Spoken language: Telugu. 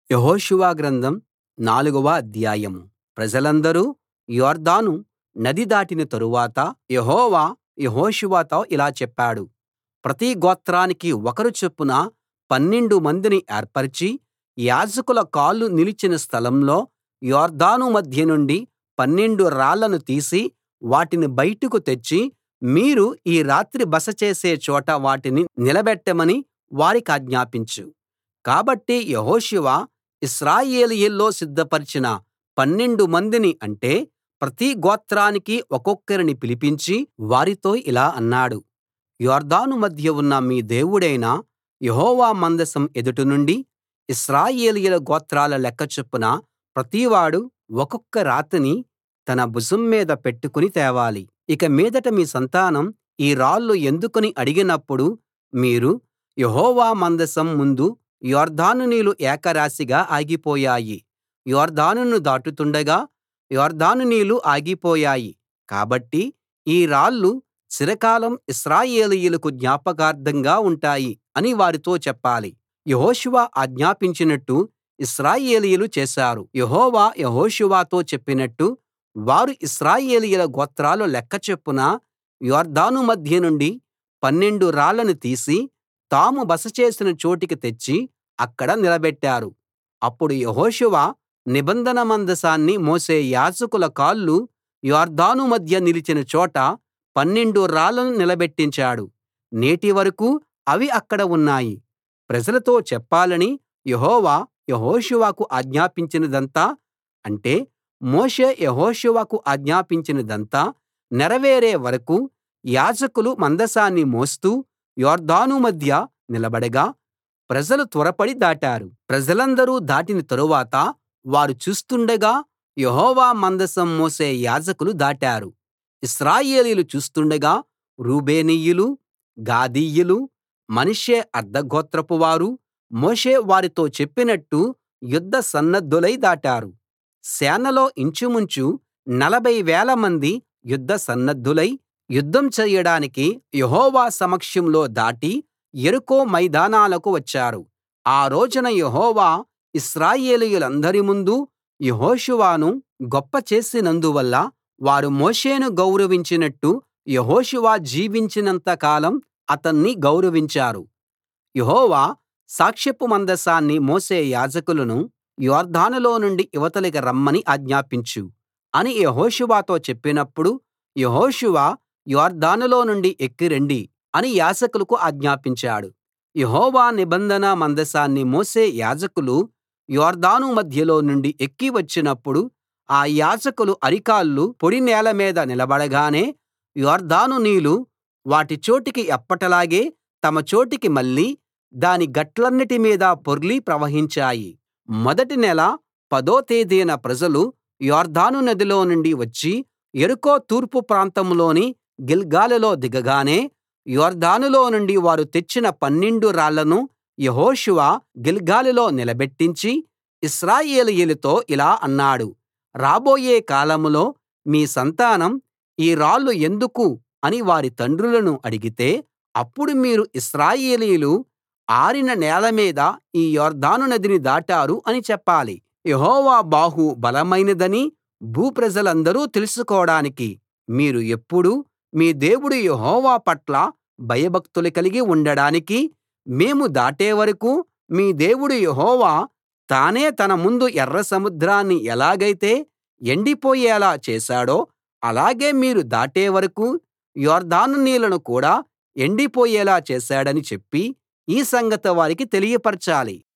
యెహోషువ గ్రంథం నాలుగవ అధ్యాయం ప్రజలందరూ యొర్దాను నది దాటిన తరువాత యెహోవా యెహోషువతో ఇలా చెప్పాడు ప్రతి గోత్రానికి ఒకరు చొప్పున పన్నెండు మందిని ఏర్పరచి యాజకుల కాళ్లు నిలిచిన స్థలంలో యొర్దాను మధ్య నుండి పన్నెండు రాళ్లను తీసి వాటిని బయటకు తెచ్చి మీరు ఈ రాత్రి బస చేసే చోట వాటిని నిలబెట్టమని వారికాజ్ఞాపించు కాబట్టి యెహోషువ ఇశ్రాయేలీయుల్లో సిద్ధపరచిన పన్నెండు మందిని అంటే ప్రతి గోత్రానికి ఒక్కొక్కరిని పిలిపించి వారితో ఇలా అన్నాడు యొర్దాను మధ్య ఉన్న మీ దేవుడైన యెహోవా మందసం ఎదుట నుండి ఇశ్రాయేలీయుల గోత్రాల లెక్క చొప్పున ప్రతివాడూ ఒక్కొక్క రాతిని తన భుజం మీద పెట్టుకుని తేవాలి ఇక మీదట మీ సంతానం ఈ రాళ్లు ఎందుకని అడిగినప్పుడు మీరు యెహోవా మందసం ముందు యొర్దాను నీళ్లు ఏకరాశిగా ఆగిపోయాయి యొర్దానును దాటుతుండగా యొర్దాను నీళ్లు ఆగిపోయాయి కాబట్టి ఈ రాళ్లు చిరకాలం ఇశ్రాయేలీయులకు జ్ఞాపకార్థంగా ఉంటాయి అని వారితో చెప్పాలి యెహోషువ ఆజ్ఞాపించినట్టు ఇశ్రాయేలీయులు చేశారు యెహోవా యెహోషువతో చెప్పినట్టు వారు ఇశ్రాయేలీయుల గోత్రాల లెక్క చొప్పున యొర్దాను మధ్య నుండి పన్నెండు రాళ్లను తీసి తాము బస చేసిన చోటికి తెచ్చి అక్కడ నిలబెట్టారు అప్పుడు యెహోషువ నిబంధన మందసాన్ని మోసే యాజకుల కాళ్లు యొర్దాను మధ్య నిలిచిన చోట పన్నెండు రాళ్లను నిలబెట్టించాడు నేటి వరకూ అవి అక్కడ ఉన్నాయి ప్రజలతో చెప్పాలని యెహోవా యెహోషువకు ఆజ్ఞాపించినదంతా అంటే మోషే యెహోషువకు ఆజ్ఞాపించినదంతా నెరవేరే వరకూ యాజకులు మందసాన్ని మోస్తూ యొర్దాను మధ్య నిలబడగా ప్రజలు త్వరపడి దాటారు ప్రజలందరూ దాటిన తరువాత వారు చూస్తుండగా యెహోవా మందసం మోసే యాజకులు దాటారు ఇశ్రాయేలీయులు చూస్తుండగా రూబేనీయులు గాదీయులు మనష్షే అర్థగోత్రపు వారు మోషే వారితో చెప్పినట్టు యుద్ధ సన్నద్ధులై దాటారు సేనలో ఇంచుమించు నలభై వేలమంది యుద్ధ సన్నద్ధులై యుద్ధం చెయ్యడానికి యెహోవా సమక్షంలో దాటి యెరికో మైదానాలకు వచ్చారు ఆ రోజున యెహోవా ఇశ్రాయేలీయులందరి ముందు యెహోషువను గొప్ప చేసినందువల్ల వారు మోషేను గౌరవించినట్టు యెహోషువ జీవించినంత కాలం అతన్ని గౌరవించారు యెహోవా సాక్ష్యపు మందసాన్ని మోసే యాజకులను యొర్దానులో నుండి ఇవతలికి రమ్మని ఆజ్ఞాపించు అని యెహోషువతో చెప్పినప్పుడు యెహోషువ యొర్దానులో నుండి ఎక్కి రండి అని యాజకులకు ఆజ్ఞాపించాడు యెహోవా నిబంధన మందసాన్ని మోసే యాజకులు యొర్దాను మధ్యలో నుండి ఎక్కి వచ్చినప్పుడు ఆ యాజకులు అరికాళ్లు పొడి నేల మీద నిలబడగానే యొర్దాను నీళ్లు వాటి చోటికి ఎప్పటిలాగే తమ చోటికి మళ్ళి దాని గట్లన్నిటి మీద పొర్లి ప్రవహించాయి మొదటి నెల పదో తేదీన ప్రజలు యొర్దాను నదిలో నుండి వచ్చి యెరికో తూర్పు ప్రాంతంలోని గిల్గాలులో దిగగానే యొర్దానులో నుండి వారు తెచ్చిన పన్నెండు రాళ్లను యెహోషువ గిల్గాలులో నిలబెట్టించి ఇశ్రాయేలీయులతో ఇలా అన్నాడు రాబోయే కాలంలో మీ సంతానం ఈ రాళ్లు ఎందుకు అని వారి తండ్రులను అడిగితే అప్పుడు మీరు ఇశ్రాయేలీయులు ఆరిన నేల మీద ఈ యొర్దాను నదిని దాటారు అని చెప్పాలి యెహోవా బాహు బలమైనదని భూప్రజలందరూ తెలుసుకోడానికి మీరు ఎప్పుడూ మీ దేవుడు యెహోవా పట్ల భయభక్తులు కలిగి ఉండడానికి మేము దాటే వరకూ మీ దేవుడు యెహోవా తానే తన ముందు ఎర్ర సముద్రాన్ని ఎలాగైతే ఎండిపోయేలా చేశాడో అలాగే మీరు దాటే వరకూ యొర్దాను నీళ్లను కూడా ఎండిపోయేలా చేశాడని చెప్పి ఈ సంగతి వారికి తెలియపరచాలి